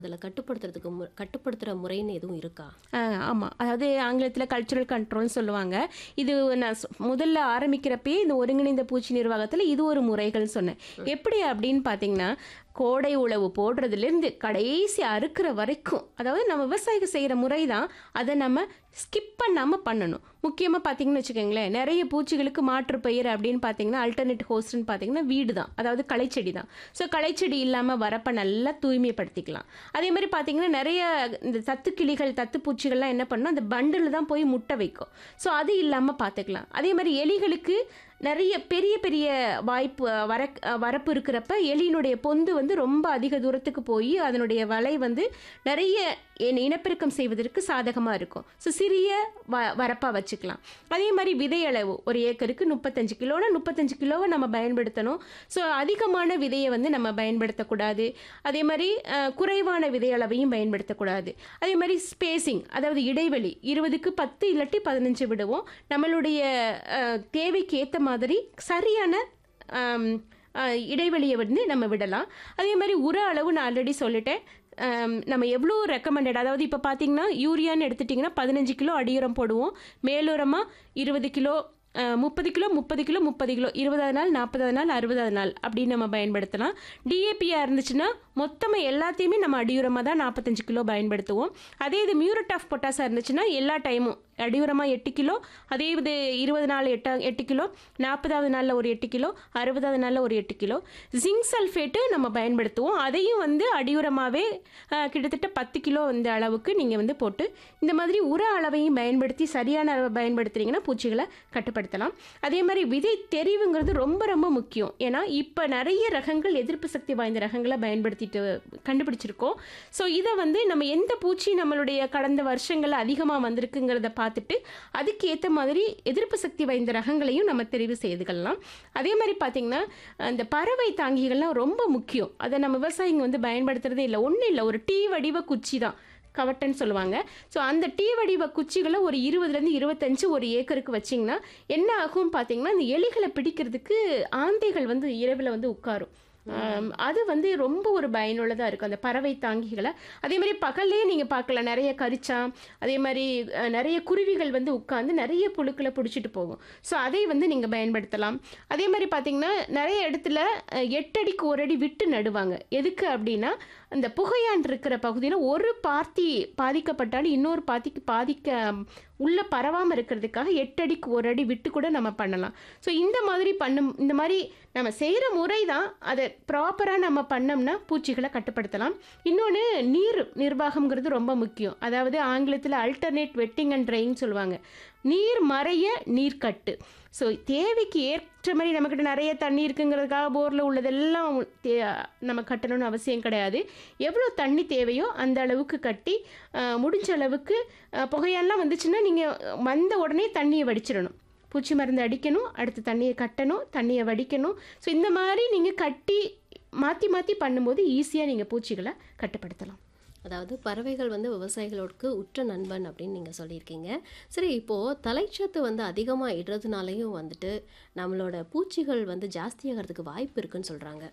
அதில கட்டுப்படுத்துறதுக்கு மு கட்டுப்படுத்துற முறைன்னு எதுவும் இருக்கா? ஆ ஆமாம் அதாவது ஆங்கிலத்தில் கல்ச்சுரல் கண்ட்ரோல்னு சொல்லுவாங்க இது நான் சொ- முதல்ல ஆரம்பிக்கிறப்பயே இந்த ஒருங்கிணைந்த பூச்சி நிர்வாகத்தில் இது ஒரு முறைகள் சொன்னேன் எப்படி அப்படின்னு பார்த்தீங்கன்னா கோடை உழவு போடுறதுலேருந்து கடைசி அறுக்கிற வரைக்கும் அதாவது நம்ம விவசாயிகள் செய்கிற முறை தான் அதை நம்ம ஸ்கிப் பண்ணாமல் பண்ணணும் முக்கியமாக பார்த்தீங்கன்னு வச்சுக்கோங்களேன் நிறைய பூச்சிகளுக்கு மாற்று பயிர் அப்படின்னு பார்த்தீங்கன்னா அல்டர்னேட் ஹோஸ்ட்னு பார்த்தீங்கன்னா வீடு தான் அதாவது களைச்செடி தான் ஸோ களைச்செடி இல்லாமல் வரப்ப நல்லா தூய்மைப்படுத்திக்கலாம் அதே மாதிரி பார்த்தீங்கன்னா நிறைய இந்த தத்து கிளிகள் தத்து பூச்சிகள்லாம் என்ன பண்ணும் அந்த பண்டில் தான் போய் முட்டை வைக்கும் ஸோ அது இல்லாமல் பார்த்துக்கலாம் அதே மாதிரி எலிகளுக்கு நிறைய பெரிய பெரிய வாய்ப்பு அஹ், வர அஹ், வரப்பு இருக்கிறப்ப எலியினுடைய பொந்து வந்து ரொம்ப அதிக தூரத்துக்கு போய் அதனுடைய வலை வந்து நிறைய இன- இனப்பெருக்கம் செய்வதற்கு சாதகமாக இருக்கும் ஸோ சிறிய வ வரப்பாக வச்சுக்கலாம் அதே மாதிரி விதை அளவு ஒரு ஏக்கருக்கு முப்பத்தஞ்சு கிலோனா முப்பத்தஞ்சு கிலோவை நம்ம பயன்படுத்தணும் ஸோ அதிகமான விதையை வந்து நம்ம பயன்படுத்தக்கூடாது அதே மாதிரி அஹ், குறைவான விதை அளவையும் பயன்படுத்தக்கூடாது அதே மாதிரி ஸ்பேசிங் அதாவது இடைவெளி இருபதுக்கு பத்து இல்லாட்டி பதினஞ்சு விடுவோம் நம்மளுடைய அஹ், தேவைக்கு ஏற்ற மாதிரி சரியான ஆம், அஹ், இடைவெளியை வந்து நம்ம விடலாம் அதே மாதிரி உர அளவு நான் ஆல்ரெடி சொல்லிட்டேன் ஆம், நம்ம எவ்வளோ ரெக்கமெண்டட் அதாவது இப்போ பார்த்தீங்கன்னா யூரியான்னு எடுத்துட்டிங்கன்னா பதினஞ்சு கிலோ அடியுரம் போடுவோம் மேலுரமாக இருபது கிலோ முப்பது கிலோ முப்பது கிலோ முப்பது கிலோ இருபதாவது நாள் நாற்பதாவது நாள் அறுபதாவது நாள் அப்படின்னு நம்ம பயன்படுத்தலாம் டிஏபியாக இருந்துச்சுன்னா மொத்தமாக எல்லாத்தையுமே நம்ம அடியுரமாக தான் நாற்பத்தஞ்சு கிலோ பயன்படுத்துவோம் அதே இது மியூரட் ஆஃப் பொட்டாஸாக இருந்துச்சுன்னா எல்லா டைமும் அடியுரமாக எட்டு கிலோ அதே இது இருபது நாள் எட்டா எட்டு கிலோ நாற்பதாவது நாளில் ஒரு எட்டு கிலோ அறுபதாவது நாளில் ஒரு எட்டு கிலோ ஜிங்க் சல்ஃபேட்டு நம்ம பயன்படுத்துவோம் அதையும் வந்து அடியுரமாகவே கிட்டத்தட்ட பத்து கிலோ இந்த அளவுக்கு நீங்கள் வந்து போட்டு இந்த மாதிரி உர அளவையும் பயன்படுத்தி சரியான அளவை பயன்படுத்துறீங்கன்னா பூச்சிகளை கட்டுப்படுத்தலாம் அதே மாதிரி விதை தெரிவுங்கிறது ரொம்ப ரொம்ப முக்கியம் ஏன்னா இப்போ நிறைய ரகங்கள் எதிர்ப்பு சக்தி வாய்ந்த ரகங்களை பயன்படுத்திட்டு கண்டுபிடிச்சிருக்கோம் ஸோ இதை வந்து நம்ம எந்த பூச்சி நம்மளுடைய கடந்த வருஷங்களில் அதிகமாக வந்திருக்குங்கிறத பார்த்துட்டு அதுக்கு ஏற்ற மாதிரி எதிர்ப்பு சக்தி வாய்ந்த ரகங்களையும் நம்ம தெரிவு செய்துக்கலாம் அதே மாதிரி பார்த்திங்கன்னா அந்த பறவை தாங்கிகள்லாம் ரொம்ப முக்கியம் அதை நம்ம விவசாயிங்க வந்து பயன்படுத்துறதே இல்லை ஒன்றும் இல்லை ஒரு டீ வடிவ குச்சி தான் கவட்டன்னு சொல்லுவாங்க ஸோ அந்த டீ வடிவ குச்சிகளை ஒரு இருபதுலேருந்து இருபத்தஞ்சு ஒரு ஏக்கருக்கு வச்சிங்கன்னா என்ன ஆகும் பார்த்தீங்கன்னா இந்த எலிகளை பிடிக்கிறதுக்கு ஆந்தைகள் வந்து இரவில் வந்து உட்காரும் ஆம், அது வந்து ரொம்ப ஒரு பயனுள்ளதாக இருக்கும் அந்த பறவை தாங்கிகளை அதே மாதிரி பகல்லே நீங்கள் பார்க்கலாம் நிறைய கரிச்சான் அதே மாதிரி அஹ், நிறைய குருவிகள் வந்து உட்காந்து நிறைய புழுக்களை பிடிச்சிட்டு போகும் ஸோ அதை வந்து நீங்கள் பயன்படுத்தலாம் அதே மாதிரி பார்த்தீங்கன்னா நிறைய இடத்துல அஹ், எட்டடிக்கு ஒரு அடி விட்டு நடுவாங்க எதுக்கு அப்படின்னா அந்த புகையான் இருக்கிற பகுதியில் ஒரு பார்த்தி பாதிக்கப்பட்டாலும் இன்னொரு பார்த்திக்கு பாதிக்க உள்ள பரவாமல் இருக்கிறதுக்காக எட்டடிக்கு ஒரு அடி விட்டு கூட நம்ம பண்ணலாம் ஸோ இந்த மாதிரி பண்ணும் இந்த மாதிரி நம்ம செய்கிற முறை தான் அதை ப்ராப்பராக நம்ம பண்ணோம்னா பூச்சிகளை கட்டுப்படுத்தலாம் இன்னொன்று நீர் நிர்வாகம்ங்கிறது ரொம்ப முக்கியம் அதாவது ஆங்கிலத்தில் அல்டர்னேட் வெட்டிங் அண்ட் ட்ரைன்னு சொல்லுவாங்க நீர் மறைய நீர் கட்டு ஸோ தேவைக்கு ஏற்ற மாதிரி நம்மக்கிட்ட நிறைய தண்ணி இருக்குங்கிறதுக்காக போரில் உள்ளதெல்லாம் தே நம்ம கட்டணும்னு அவசியம் கிடையாது எவ்வளோ தண்ணி தேவையோ அந்த அளவுக்கு கட்டி அஹ், முடிஞ்ச அளவுக்கு அஹ், புகையெல்லாம் வந்துச்சுன்னா நீங்கள் வந்த உடனே தண்ணியை வடிச்சிடணும் பூச்சி மருந்து அடிக்கணும் அடுத்து தண்ணியை கட்டணும் தண்ணியை வடிக்கணும் ஸோ இந்த மாதிரி நீங்கள் கட்டி மாற்றி மாற்றி பண்ணும்போது ஈஸியாக நீங்கள் பூச்சிகளை கட்டுப்படுத்தலாம் அதாவது பறவைகள் வந்து விவசாயிகளோடுக்கு உற்ற நண்பன் அப்படின்னு நீங்கள் சொல்லியிருக்கீங்க சரி இப்போது தலைச்சத்து வந்து அதிகமாக இடுறதுனாலையும் வந்துட்டு நம்மளோட பூச்சிகள் வந்து ஜாஸ்தியாகிறதுக்கு வாய்ப்பு இருக்குன்னு சொல்கிறாங்க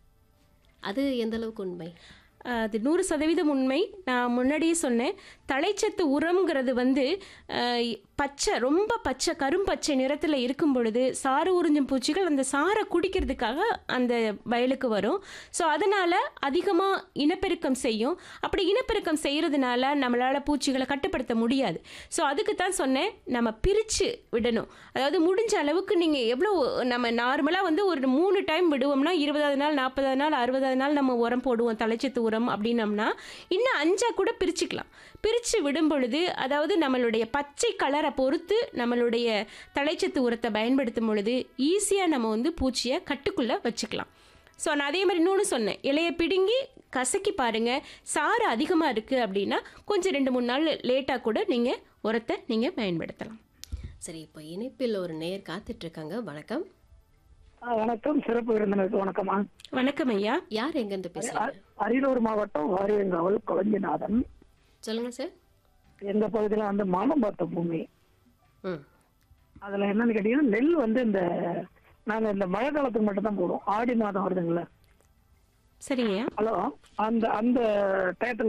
அது எந்த அளவுக்கு உண்மை அது நூறு சதவீதம் உண்மை நான் முன்னாடியே சொன்னேன் தலைச்சத்து உரம்ங்கிறது வந்து அஹ், பச்சை ரொம்ப பச்சை கரும்பச்சை நிறத்தில் இருக்கும் பொழுது சாறு உறிஞ்சும் பூச்சிகள் அந்த சாறை குடிக்கிறதுக்காக அந்த வயலுக்கு வரும் ஸோ அதனால் அதிகமாக இனப்பெருக்கம் செய்யும் அப்படி இனப்பெருக்கம் செய்கிறதுனால நம்மளால் பூச்சிகளை கட்டுப்படுத்த முடியாது ஸோ அதுக்கு தான் சொன்னேன் நம்ம பிரித்து விடணும் அதாவது முடிஞ்ச அளவுக்கு நீங்கள் எவ்வளோ நம்ம நார்மலாக வந்து ஒரு மூணு டைம் விடுவோம்னா இருபதாவது நாள் நாற்பதாவது நாள் அறுபதாவது நாள் நம்ம உரம் போடுவோம் தலைச்சத்து உரம் அப்படின்னம்னா இன்னும் அஞ்சா கூட பிரிச்சுக்கலாம் பிரித்து விடும் பொழுது அதாவது நம்மளுடைய பச்சை கலரை பொறுத்து நம்மளுடைய தலைச்சத்து உரத்தை பயன்படுத்தும் பொழுது ஈஸியாக நம்ம வந்து பூச்சியை கட்டுக்குள்ளே வச்சுக்கலாம் ஸோ நான் அதே மாதிரி இன்னொன்று சொன்னேன் இலையை பிடுங்கி கசக்கி பாருங்கள் சாறு அதிகமாக இருக்குது அப்படின்னா கொஞ்சம் ரெண்டு மூணு நாள் லேட்டாக கூட நீங்கள் உரத்தை நீங்கள் பயன்படுத்தலாம் சரி இப்போ இணைப்பில் ஒரு நேர் காத்துட்ருக்காங்க வணக்கம் ஆ, வணக்கம் சிறப்பு விருந்தினருக்கு வணக்கம்மா வணக்கம் ஐயா யார் எங்கேருந்து பேசுகிறீங்க அ- அரியலூர் மாவட்டம் வாரியங்காவல் கொளஞ்சிநாதன் சொல்லுங்கள் சார் எங்க பகுதியில வந்து மானம் பார்த்த பூமி ம் அதுல என்னன்னு கேட்டீங்கன்னா நெல் வந்து இந்த நாங்க இந்த மழை காலத்துக்கு மட்டும் தான் போடுவோம் ஆடி மாதம் வருதுங்களா சரிங்கய்யா ஹலோ அந்த அந்த டயத்துல